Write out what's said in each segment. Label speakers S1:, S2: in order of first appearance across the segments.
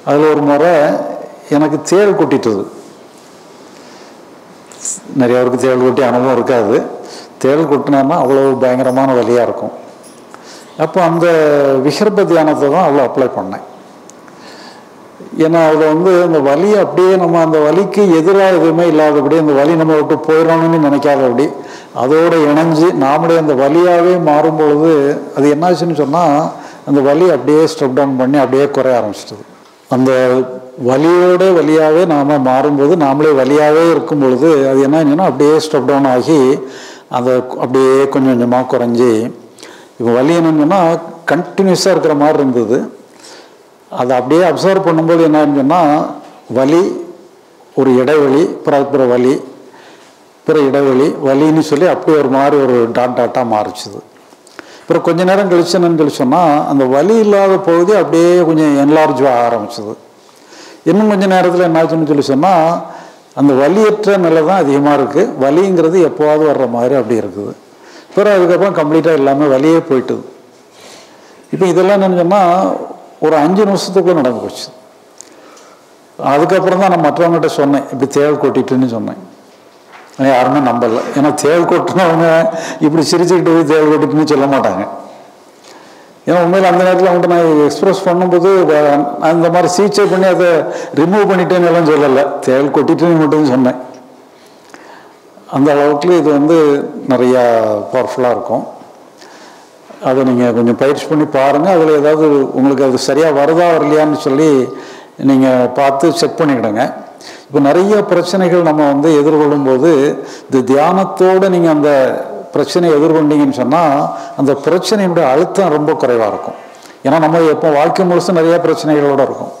S1: அதில் ஒரு முறை எனக்கு தேள் கொட்டிட்டது நிறைய பேருக்கு தேள் கொட்டி அனுபவம் இருக்காது தேள் கொட்டினோன்னா அவ்வளோ பயங்கரமான வலியாக இருக்கும் அப்போ அந்த விகர்ப தியானத்தை தான் அவ்வளோ அப்ளை பண்ணேன் ஏன்னா அதில் வந்து அந்த வலி அப்படியே நம்ம அந்த வலிக்கு எதிராக எதுவுமே இல்லாதபடி அந்த வலி நம்ம விட்டு போயிடணும்னு நினைக்காதபடி அதோடு இணைஞ்சு நாமளே அந்த வலியாகவே மாறும் பொழுது அது என்னாச்சுன்னு சொன்னால் அந்த வலி அப்படியே ஸ்டெப் டவுன் பண்ணி அப்படியே குறைய ஆரம்பிச்சிட்டது அந்த வலியோட வலியாகவே நாம் மாறும்போது நாமளே வலியாகவே இருக்கும் பொழுது அது என்ன ஆச்சுன்னா அப்படியே ஸ்டெப் டவுன் ஆகி அதை அப்படியே கொஞ்சம் கொஞ்சமாக குறைஞ்சி இப்போ வலி என்னன்னு சொன்னால் கண்டினியூஸாக இருக்கிற மாதிரி இருந்தது அதை அப்படியே அப்சர்வ் பண்ணும்போது என்னன்னு சொன்னால் வலி ஒரு இடைவெளி பிற வலி பிற இடைவெளி வலின்னு சொல்லி அப்படியே ஒரு மாதிரி ஒரு டாட் டாட்டாக மாறிச்சுது அப்புறம் கொஞ்ச நேரம் கழிச்சு என்னன்னு சொல்லி சொன்னால் அந்த வலி இல்லாத பகுதி அப்படியே கொஞ்சம் என்லார்ஜ் ஆக ஆரம்பிச்சது இன்னும் கொஞ்ச நேரத்தில் என்னாச்சுன்னு சொல்லி சொன்னால் அந்த வலியற்ற நிலை தான் அதிகமாக இருக்குது வலிங்கிறது எப்போவாவது வர்ற மாதிரி அப்படி இருக்குது பிறகு அதுக்கப்புறம் கம்ப்ளீட்டாக எல்லாமே வலியே போயிட்டுது இப்போ இதெல்லாம் என்னன்னு சொன்னால் ஒரு அஞ்சு நிமிஷத்துக்குள்ளே நடந்து போச்சு அதுக்கப்புறம் தான் நான் மற்றவங்ககிட்ட சொன்னேன் இப்படி தேள் கொட்டிட்டுன்னு சொன்னேன் ஆனா யாருமே நம்பலை ஏன்னா தேள் கொட்டினவங்க இப்படி சிரிச்சுக்கிட்டு போய் தேள் கொட்டிட்டுன்னு சொல்ல மாட்டாங்க ஏன்னா உண்மையில் அந்த நேரத்தில் அவங்கள்ட்ட நான் எக்ஸ்பிரஸ் பண்ணும்போது வ- நான் இந்த மாதிரி சிகிச்சை பண்ணி அதை ரிமூவ் பண்ணிட்டேன்னு எல்லாம் சொல்லலை தேள் கொட்டிட்டுன்னு மட்டும் சொன்னேன் அந்த அளவுக்கு இது வந்து நிறையா பவர்ஃபுல்லாக இருக்கும் அதை நீங்கள் கொஞ்சம் பயிற்சி பண்ணி பாருங்கள் அதில் ஏதாவது உங்களுக்கு அது சரியாக வருதா வரலையான்னு சொல்லி நீங்கள் பார்த்து செக் பண்ணிக்கிடுங்க இப்போ நிறைய பிரச்சனைகள் நம்ம வந்து எதிர்கொள்ளும் போது இந்த தியானத்தோடு நீங்கள் அந்த பிரச்சனையை எதிர்கொண்டீங்கன்னு சொன்னால் அந்த பிரச்சனையினுடைய அழுத்தம் ரொம்ப குறைவாக இருக்கும் ஏன்னா நம்ம எப்போ வாழ்க்கை முழுசும் நிறைய பிரச்சனைகளோடு இருக்கும்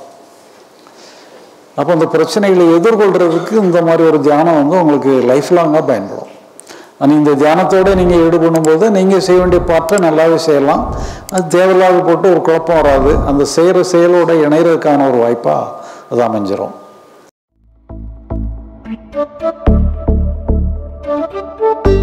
S1: அப்போ அந்த பிரச்சனைகளை எதிர்கொள்கிறதுக்கு இந்த மாதிரி ஒரு தியானம் வந்து உங்களுக்கு லைஃப் லாங்காக பயன்படும் ஆனால் இந்த தியானத்தோடு நீங்கள் ஈடுபடும் போது நீங்கள் செய்ய வேண்டிய பாட்டை நல்லாவே செய்யலாம் அது தேவையில்லாத போட்டு ஒரு குழப்பம் வராது அந்த செய்கிற செயலோட இணைகிறதுக்கான ஒரு வாய்ப்பாக அது அமைஞ்சிரும்
S2: Thank you.